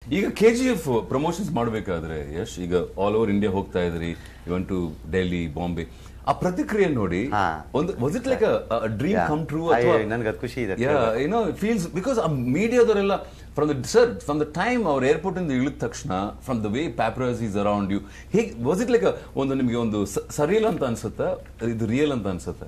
ಈಗ K G F promotions ಮಾಡಬೇಕಾದ್ರೆ ಯಶ್ ಈಗ ಆಲ್ ಓವರ್ ಇಂಡಿಯಾ ಹೋಗ್ತಾ ಇದ್ರಿ ಇವನ್ ಟು ಡೆಲ್ಲಿ ಬಾಂಬೆ ಆ ಪ್ರತಿಕ್ರಿಯೆ ನೋಡಿ ಹಾ. ಒಂದು was it like dream Yeah. Come true ಅಯ್ಯೋ, ಅಥವಾ ನನ್ಗೆ ಅದ್ ಖುಷಿ ಇದೆ. ಏನೋ ಫೀಲ್ಸ್ ಬಿಕಾಸ್ ಆ ಮೀಡಿಯಾದವರೆಲ್ಲ from the sir from the time ಅವ್ರ ಏರ್ಪೋರ್ಟ್ ಇಂದ ಇಳಿದ ತಕ್ಷಣ from the way paparazzi is around you ಹೇಗೆ ವಾಸ್ ಇಟ್ ಲೈಕ್ ಒಂದು ನಿಮಗೆ ಒಂದು ಸರಿಯಲ್ ಅಂತ ಅನ್ಸುತ್ತಾ ಇದು ರಿಯಲ್ ಅಂತ ಅನ್ಸುತ್ತಾ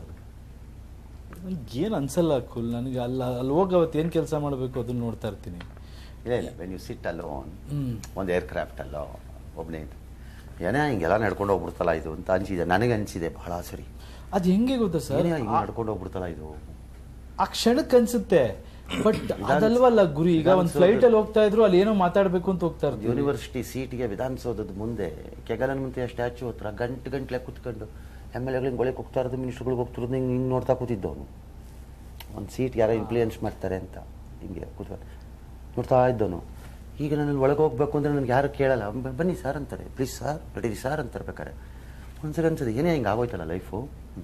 ಏನು ಅನ್ಸಲ್ಲ ಕುಲ್ ನನಗೆ ಅಲ್ಲ ಅಲ್ಲಿ ಹೋಗಿ ಅವತ್ತು ಏನು ಕೆಲಸ ಮಾಡಬೇಕು ಅದನ್ನ ನೋಡ್ತಾ ಇರ್ತೀನಿ ಇಲ್ಲ ಇಲ್ಲ ವೆನ್ ಯು ಸಿಟ್ ಅಲೋನ್ ಒಂದು ಏರ್ಕ್ರಾಫ್ಟ್ ಅಲ್ಲೋ ಒಬ್ಬನೇ ಏನೇ ಹಿಂಗೆಲ್ಲ ನಡ್ಕೊಂಡು ಹೋಗ್ಬಿಡ್ತಲ್ಲ ಇದು ಅಂತ ಅನ್ಸಿದೆ ನನಗೆ ಅನ್ಸಿದೆ ಬಹಳ ಸರಿ ಅದು ಹೆಂಗೆ ಗೊತ್ತಾ ಸರ್ ಏನೇ ಹಿಂಗೆ ನಡ್ಕೊಂಡು ಹೋಗ್ಬಿಡ್ತಲ್ಲ ಇದು ಆ ಕ್ಷಣಕ್ಕೆ ಅನ್ಸುತ್ತೆ ಬಟ್ ಅದಲ್ವಲ್ಲ ಗುರಿ ಈಗ ಒಂದು ಫ್ಲೈಟ್ ಅಲ್ಲಿ ಹೋಗ್ತಾ ಇದ್ರು ಅಲ್ಲಿ ಏನೋ ಮಾತಾಡ್ಬೇಕು ಅಂತ ಹೋಗ್ತಾ ಇರ್ತೀವಿ ಯೂನಿವರ್ಸಿಟಿ ಸೀಟ್ಗೆ ವಿಧಾನಸೌಧದ ಮುಂದೆ ಕೆಗಲನ್ಮಂತ್ರಿಯ ಸ್ಟ್ಯಾಚು ಹತ್ರ ಗಂಟು ಗಂಟ್ಲೆ ಕುತ್ಕೊಂಡು ಎಮ್ ಎಲ್ ಎಗಳಿಗೆ ಒಳಗೆ ಹೋಗ್ತಾ ಇರೋದು ಮಿನಿಸ್ಟ್ರುಗಳಿಗೆ ಹೋಗ್ತಿರೋದು ಹಿಂಗೆ ಹಿಂಗೆ ನೋಡ್ತಾ ಕೂತಿದ್ದವನು ಒಂದು ಸೀಟ್ ಯಾರೋ ಇನ್ಫ್ಲೂಯೆನ್ಸ್ ಮಾಡ್ತಾರೆ ಅಂತ ಹಿಂಗೆ ಕೂತ್ಕೊಂಡು ನೋಡ್ತಾ ಇದ್ದವನು ಈಗ ನಾನು ಒಳಗೆ ಹೋಗ್ಬೇಕು ಅಂದರೆ ನನಗೆ ಯಾರು ಕೇಳಲ್ಲ ಬ- ಬನ್ನಿ ಸರ್ ಅಂತಾರೆ ಪ್ಲೀಸ್ ಸರ್ ನಡೀರಿ ಸರ್ ಅಂತಾರೆ ಬೇಕಾರೆ ಒಂದ್ಸರಿ ಅನ್ಸದೆ ಏನೇ ಹಿಂಗೆ ಆಗೋಯ್ತಲ್ಲ ಲೈಫು ಅಂತ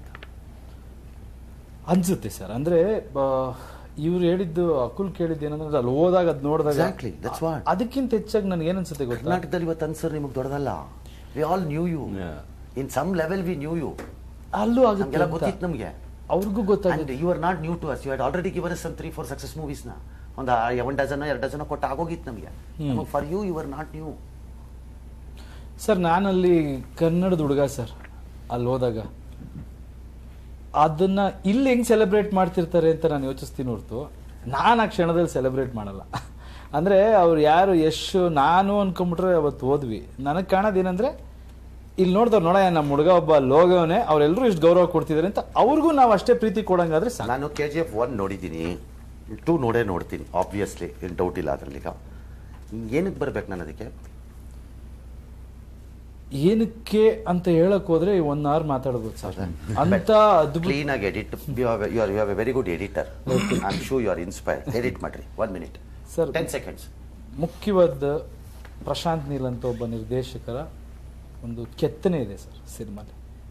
ಅನ್ಸುತ್ತೆ ಸರ್ ಅಂದ್ರೆ ಇವ್ರು ಹೇಳಿದ್ದು ಅಕುಲ್ ಕೇಳಿದ್ದು ಏನಂದ್ರೆ ಅಲ್ಲಿ ಹೋದಾಗ ಅದ್ ನೋಡಿದಾಗ Exactly, that's what. ಅದಕ್ಕಿಂತ ಹೆಚ್ಚಾಗಿ ನನ್ಗೆ ಏನ್ ಅನ್ಸುತ್ತೆ ಗೊತ್ತಾ ಕರ್ನಾಟಕದಲ್ಲಿ ಇವತ್ತು ಅನ್ಸರ್ ನಿಮಗೆ ದೊಡ್ಡದಲ್ಲ we all knew you Yeah. In some level we knew you ಅಲ್ಲೂ ಆಗುತ್ತೆ ನಮಗೆಲ್ಲ ಅಂತ. ಗೊತ್ತಿತ್ತು ನಮಗೆ ಅವ್ರಿಗೂ ಅಂಡ್ ಗೊತ್ತಾಗುತ್ತೆ you are not new to us you had already given us some three four success ಮೂವೀಸ್ನ ಒಂದು ಒನ್ ಡಜನ್ ಎರಡು ಡಜನ್ ಕೊಟ್ಟು ಆಗೋಗಿತ್ತು ನಮಗೆ for you you are not new sir ನಾನಲ್ಲಿ ಕನ್ನಡದ ಹುಡುಗ ಸರ್ ಅಲ್ಲಿ ಹೋದಾಗ ಅದನ್ನ ಇಲ್ಲಿ ಹೆಂಗ್ ಸೆಲೆಬ್ರೇಟ್ ಮಾಡ್ತಿರ್ತಾರೆ ಅಂತ ನಾನು ಯೋಚಿಸ್ತೀನಿ ಹೊರತು ನಾನು ಆ ಕ್ಷಣದಲ್ಲಿ ಸೆಲೆಬ್ರೇಟ್ ಮಾಡಲ್ಲ ಅಂದ್ರೆ ಅವ್ರು ಯಾರು ಯಶ್ ನಾನು ಅನ್ಕೊಂಡ್ಬಿಟ್ರೆ ಅವತ್ತು ಹೋದ್ವಿ ನನಗೆ ಕಾಣೋದೇನಂದ್ರೆ ಇಲ್ಲಿ ನೋಡ್ದವ್ರು ನೋಡ ನಮ್ಮ ಹುಡುಗ ಒಬ್ಬ ಲೋಗವನೇ ಅವ್ರೆಲ್ಲರೂ ಇಷ್ಟು ಗೌರವ ಕೊಡ್ತಿದ್ದಾರೆ ಅಂತ ಅವ್ರಿಗೂ ನಾವು ಅಷ್ಟೇ ಪ್ರೀತಿ ಕೊಡಂಗಾದ್ರೆ ಸಾಕು ನಾನು ಕೆ ಜಿ ಎಫ್ ಒನ್ ನೋಡಿದ್ದೀನಿ ಟೂ ನೋಡೇ ನೋಡ್ತೀನಿ ಆಬ್ವಿಯಸ್ಲಿ ಏನು ಡೌಟ್ ಇಲ್ಲ ಅದರಲ್ಲಿ ಈಗ ಏನಕ್ಕೆ ಬರ್ಬೇಕು ನಾನು ಅದಕ್ಕೆ ಏನಕ್ಕೆ ಅಂತ ಹೇಳಕ್ ಹೋದ್ರೆ ಒನ್ ಅವರ್ ಮಾತಾಡ್ಬೋದು ಸರ್ ಅಂತ ಅದ್ಭುತ ಕ್ಲೀನ್ ಆಗಿ edit you are you are very good editor I am sure you are inspired edit ಮಾಡ್ರಿ one minute Sir, ten seconds ಮುಖ್ಯವಾದ ಪ್ರಶಾಂತ್ ನೀಲ್ ಅಂತ ಒಬ್ಬ ನಿರ್ದೇಶಕರ ಒಂದು ಕೆತ್ತನೆ ಇದೆ ಸರ್ ಸಿನಿಮಾಲಿ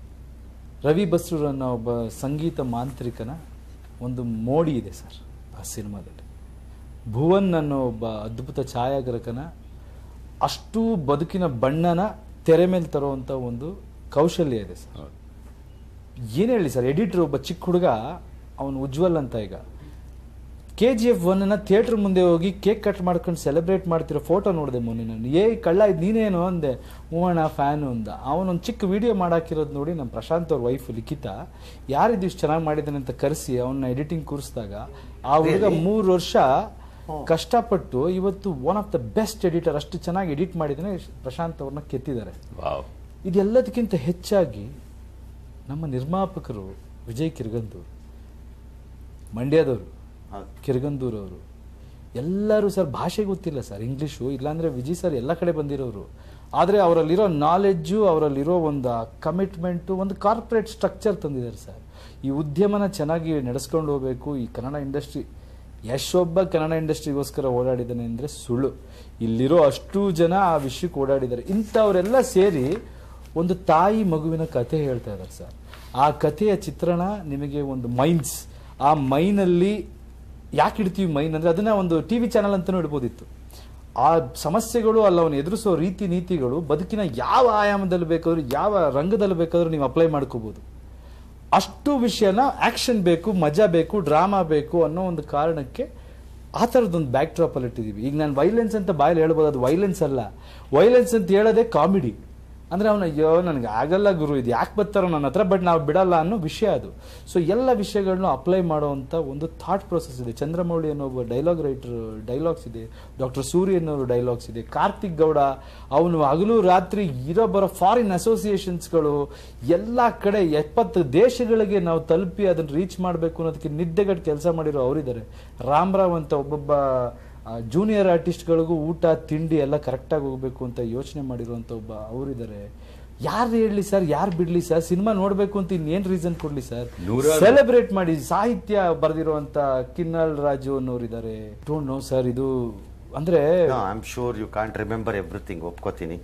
ರವಿ ಬಸ್ರೂರ್ ಅನ್ನೋ ಒಬ್ಬ ಸಂಗೀತ ಮಾಂತ್ರಿಕನ ಒಂದು ಮೋಡಿ ಇದೆ ಸರ್ ಆ ಸಿನಿಮಾದಲ್ಲಿ ಭುವನ್ ಅನ್ನೋ ಒಬ್ಬ ಅದ್ಭುತ ಛಾಯಾಗ್ರಹಕನ ಅಷ್ಟು ಬದುಕಿನ ಬಣ್ಣನ ತೆರೆ ಮೇಲೆ ತರುವಂಥ ಒಂದು ಕೌಶಲ್ಯ ಇದೆ ಸರ್ ಏನು ಹೇಳಿ ಸರ್ ಎಡಿಟರ್ ಒಬ್ಬ ಚಿಕ್ಕ ಹುಡುಗ ಅವನು ಉಜ್ವಲ್ ಅಂತ ಈಗ ಕೆ ಜಿ ಎಫ್ ಒನ್ನ ಥಿಯೇಟರ್ ಮುಂದೆ ಹೋಗಿ ಕೇಕ್ ಕಟ್ ಮಾಡ್ಕೊಂಡು ಸೆಲೆಬ್ರೇಟ್ ಮಾಡ್ತಿರೋ ಫೋಟೋ ನೋಡಿದೆ ಮೊನ್ನೆ ನಾನು ಏ ಕಳ್ಳ ಇದು ನೀನೇನು ಅಂದೆ ಹೂವಣ ಫ್ಯಾನು ಅಂದ ಅವನೊಂದು ಚಿಕ್ಕ ವಿಡಿಯೋ ಮಾಡಾಕಿರೋದು ನೋಡಿ ನಮ್ಮ ಪ್ರಶಾಂತ್ ಅವ್ರ ವೈಫ್ ಲಿಖಿತ ಯಾರಿದು ಇಷ್ಟು ಚೆನ್ನಾಗಿ ಮಾಡಿದ್ದಾನೆ ಅಂತ ಕರೆಸಿ ಅವನ್ನ ಎಡಿಟಿಂಗ್ ಕೂರಿಸಿದಾಗ ಆ ಹುಡುಗ ಮೂರು ವರ್ಷ ಕಷ್ಟಪಟ್ಟು ಇವತ್ತು one of the best editor ಅಷ್ಟು ಚೆನ್ನಾಗಿ ಎಡಿಟ್ ಮಾಡಿದ್ದಾನೆ ಪ್ರಶಾಂತ್ ಅವ್ರನ್ನ ಕೆತ್ತಿದ್ದಾರೆ ವಾವ್ ಇದೆಲ್ಲದಕ್ಕಿಂತ ಹೆಚ್ಚಾಗಿ ನಮ್ಮ ನಿರ್ಮಾಪಕರು ವಿಜಯ್ ಕಿರ್ಗಂದೂರು ಮಂಡ್ಯದವರು ಕಿರ್ಗಂದೂರ್ ಅವರು ಎಲ್ಲರೂ ಸರ್ ಭಾಷೆ ಗೊತ್ತಿಲ್ಲ ಸರ್ ಇಂಗ್ಲೀಷು ಇಲ್ಲಾಂದ್ರೆ ವಿಜಯ್ ಸರ್ ಎಲ್ಲ ಕಡೆ ಬಂದಿರೋರು ಆದರೆ ಅವರಲ್ಲಿರೋ ನಾಲೆಡ್ಜು ಅವರಲ್ಲಿರೋ ಒಂದು ಕಮಿಟ್ಮೆಂಟು ಒಂದು ಕಾರ್ಪೊರೇಟ್ ಸ್ಟ್ರಕ್ಚರ್ ತಂದಿದ್ದಾರೆ ಸರ್ ಈ ಉದ್ಯಮನ ಚೆನ್ನಾಗಿ ನಡೆಸ್ಕೊಂಡು ಹೋಗ್ಬೇಕು ಈ ಕನ್ನಡ ಇಂಡಸ್ಟ್ರಿ ಎಷ್ಟೊಬ್ಬ ಕನ್ನಡ ಇಂಡಸ್ಟ್ರಿಗೋಸ್ಕರ ಓಡಾಡಿದ್ದಾನೆ ಅಂದರೆ ಸುಳ್ಳು ಇಲ್ಲಿರೋ ಅಷ್ಟು ಜನ ಆ ವಿಷಯಕ್ಕೆ ಓಡಾಡಿದ್ದಾರೆ ಇಂಥವರೆಲ್ಲ ಸೇರಿ ಒಂದು ತಾಯಿ ಮಗುವಿನ ಕಥೆ ಹೇಳ್ತಾ ಇದ್ದಾರೆ ಸರ್ ಆ ಕಥೆಯ ಚಿತ್ರಣ ನಿಮಗೆ ಒಂದು ಮೈನ್ಸ್ ಆ ಮೈನಲ್ಲಿ ಯಾಕೆ ಇಡ್ತೀವಿ ಮೈನ್ ಅಂದ್ರೆ ಅದನ್ನ ಒಂದು ಟಿವಿ ಚಾನಲ್ ಅಂತಾನೂ ಇಡ್ಬೋದಿತ್ತು ಆ ಸಮಸ್ಯೆಗಳು ಅಲ್ಲ ಅವನು ಎದುರಿಸೋ ರೀತಿ ನೀತಿಗಳು ಬದುಕಿನ ಯಾವ ಆಯಾಮದಲ್ಲಿ ಬೇಕಾದ್ರೂ ಯಾವ ರಂಗದಲ್ಲಿ ಬೇಕಾದ್ರೂ ನೀವು ಅಪ್ಲೈ ಮಾಡ್ಕೋಬಹುದು ಅಷ್ಟು ವಿಷಯನ ಆಕ್ಷನ್ ಬೇಕು ಮಜಾ ಬೇಕು ಡ್ರಾಮಾ ಬೇಕು ಅನ್ನೋ ಒಂದು ಕಾರಣಕ್ಕೆ ಆ ಥರದೊಂದು ಬ್ಯಾಕ್ ಡ್ರಾಪ್ ಅಲ್ಲಿ ಇಟ್ಟಿದ್ದೀವಿ ಈಗ ನಾನು ವೈಲೆನ್ಸ್ ಅಂತ ಬಾಯಲ್ಲಿ ಹೇಳ್ಬೋದು ಅದು ವೈಲೆನ್ಸ್ ಅಲ್ಲ ವೈಲೆನ್ಸ್ ಅಂತ ಹೇಳೋದೇ ಕಾಮಿಡಿ ಅಂದ್ರೆ ಅವನ ಅಯ್ಯೋ ನನಗೆ ಆಗಲ್ಲ ಗುರು ಇದು ಯಾಕೆ ಬರ್ತಾರೋ ನನ್ನ ಹತ್ರ ಬಟ್ ನಾವು ಬಿಡಲ್ಲ ಅನ್ನೋ ವಿಷಯ ಅದು ಸೊ ಎಲ್ಲ ವಿಷಯಗಳನ್ನ ಅಪ್ಲೈ ಮಾಡುವಂಥ ಒಂದು ಥಾಟ್ ಪ್ರೊಸೆಸ್ ಇದೆ ಚಂದ್ರಮೌಳಿ ಅನ್ನೋ ಒಬ್ಬ ಡೈಲಾಗ್ ರೈಟರ್ ಡೈಲಾಗ್ಸ್ ಇದೆ ಡಾಕ್ಟರ್ ಸೂರ್ಯ ಅನ್ನೋರು ಡೈಲಾಗ್ಸ್ ಇದೆ ಕಾರ್ತಿಕ್ ಗೌಡ ಅವನು ಹಗಲು ರಾತ್ರಿ ಇರೋ ಬರೋ ಫಾರಿನ್ ಅಸೋಸಿಯೇಷನ್ಸ್ಗಳು ಎಲ್ಲ ಕಡೆ ಎಪ್ಪತ್ತು ದೇಶಗಳಿಗೆ ನಾವು ತಲುಪಿ ಅದನ್ನು ರೀಚ್ ಮಾಡಬೇಕು ಅನ್ನೋದಕ್ಕೆ ನಿದ್ದೆಗಟ್ಟು ಕೆಲಸ ಮಾಡಿರೋ ಅವರಿದ್ದಾರೆ ರಾಮರಾವ್ ಅಂತ ಒಬ್ಬೊಬ್ಬ ಜೂನಿಯರ್ ಆರ್ಟಿಸ್ಟ್ಗಳಿಗೂ ಊಟ ತಿಂಡಿ ಎಲ್ಲ ಕರೆಕ್ಟಾಗಿ ಹೋಗ್ಬೇಕು ಅಂತ ಯೋಚನೆ ಮಾಡಿರುವಂಥ ಒಬ್ಬ ಅವರಿದ್ದಾರೆ ಯಾರು ಹೇಳಲಿ ಸರ್ ಯಾರು ಬಿಡ್ಲಿ ಸರ್ ಸಿನಿಮಾ ನೋಡ್ಬೇಕು ಅಂತ ಇನ್ನೇನ್ ರೀಸನ್ ಕೊಡ್ಲಿ ಸರ್ ನೂರಾರು- ಸೆಲೆಬ್ರೇಟ್ ಮಾಡಿ ಸಾಹಿತ್ಯ ಬರೆದಿರುವಂತ ಕಿನ್ನಲ್ ರಾಜು ಅನ್ನೋರಿದ್ದಾರೆ ಡೋಂಟ್ ನೋ ಸರ್ ಇದು ಅಂದ್ರೆ I am sure you can't remember everything ಒಪ್ಕೋತೀನಿ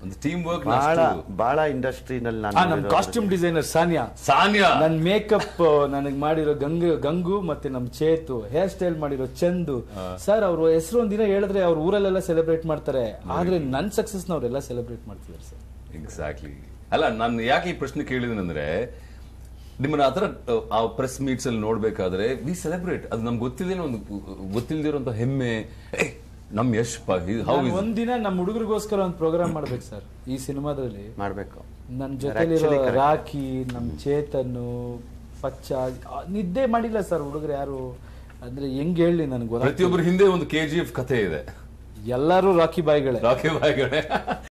ಒಂದು ಟೀಮ್ ವರ್ಕ್ ಬಹಳ ಬಹಳ ಇಂಡಸ್ಟ್ರಿನಲ್ಲಿ ಆ ನಾನು ನಮ್ ಕಾಸ್ಟ್ಯೂಮ್ ಡಿಸೈನರ್ ಸಾನಿಯಾ ಸಾನ್ಯಾ ನನ್ ಮೇಕಪ್ ನನಗೆ ಮಾಡಿರೋ ಗಂಗು ಗಂಗು ಮತ್ತೆ ನಮ್ ಚೇತು ಹೇರ್ ಸ್ಟೈಲ್ ಮಾಡಿರೋ ಚಂದು ಸರ್ ಅವ್ರ ಹೆಸರು ಒಂದಿನ ಹೇಳಿದ್ರೆ ಅವ್ರ ಊರಲ್ಲೆಲ್ಲ ಸೆಲೆಬ್ರೇಟ್ ಮಾಡ್ತಾರೆ ಆದ್ರೆ ನನ್ ಸಕ್ಸಸ್ ಅವರೆಲ್ಲ ಸೆಲೆಬ್ರೇಟ್ ಮಾಡ್ತಿದ್ದಾರೆ ಸರ್ ಎಕ್ಸಾಕ್ಟ್ಲಿ ಅಲ್ಲ ನಾನು ಯಾಕೆ ಈ ಪ್ರಶ್ನೆ ಕೇಳಿದನಂದ್ರೆ ನಿಮ್ಮನ್ನ ಆತರ ಆ ಪ್ರೆಸ್ ಮೀಟ್ಸ್ ಅಲ್ಲಿ ನೋಡ್ಬೇಕಾದ್ರೆ ವಿ ಸೆಲೆಬ್ರೇಟ್ ಅದು ನಮ್ಗೆ ಗೊತ್ತಿಲ್ಲದೇನೋ ಒಂದು ಗೊತ್ತಿಲ್ದಿರೋಂಥ ಹೆಮ್ಮೆ ಏ, ನಮ್ ಯಶ್ ಪಾ ಹೌ ನಾನ್ ಒಂದಿನ ನಮ್ಮ ಹುಡುಗರಿಗೋಸ್ಕರ ಒಂದು ಪ್ರೋಗ್ರಾಮ್ ಮಾಡ್ಬೇಕು ಸರ್ ಈ ಸಿನಿಮಾದಲ್ಲಿ ಮಾಡಬೇಕು ನನ್ನ ಜೊತೆಲಿರೋ ರಾಖಿ ನಮ್ ಚೇತನ್ನು ಪಚ್ಚ ಆ, ನಿದ್ದೆ ಮಾಡಿಲ್ಲ ಸರ್ ಹುಡುಗರು ಯಾರು ಅಂದ್ರೆ ಹೆಂಗ್ ಹೇಳಿ ನನಗೆ ಗೊತ್ತಾಗ್ತಿಲ್ಲ ಪ್ರತಿಯೊಬ್ಬರ ಹಿಂದೆ ಒಂದು ಕೆ ಜಿ ಎಫ್ ಕಥೆ ಇದೆ ಎಲ್ಲರೂ ರಾಖಿ ಬಾಯ್ಗಳೇ ರಾಕಿ ಬಾಯ್ಗಳೇ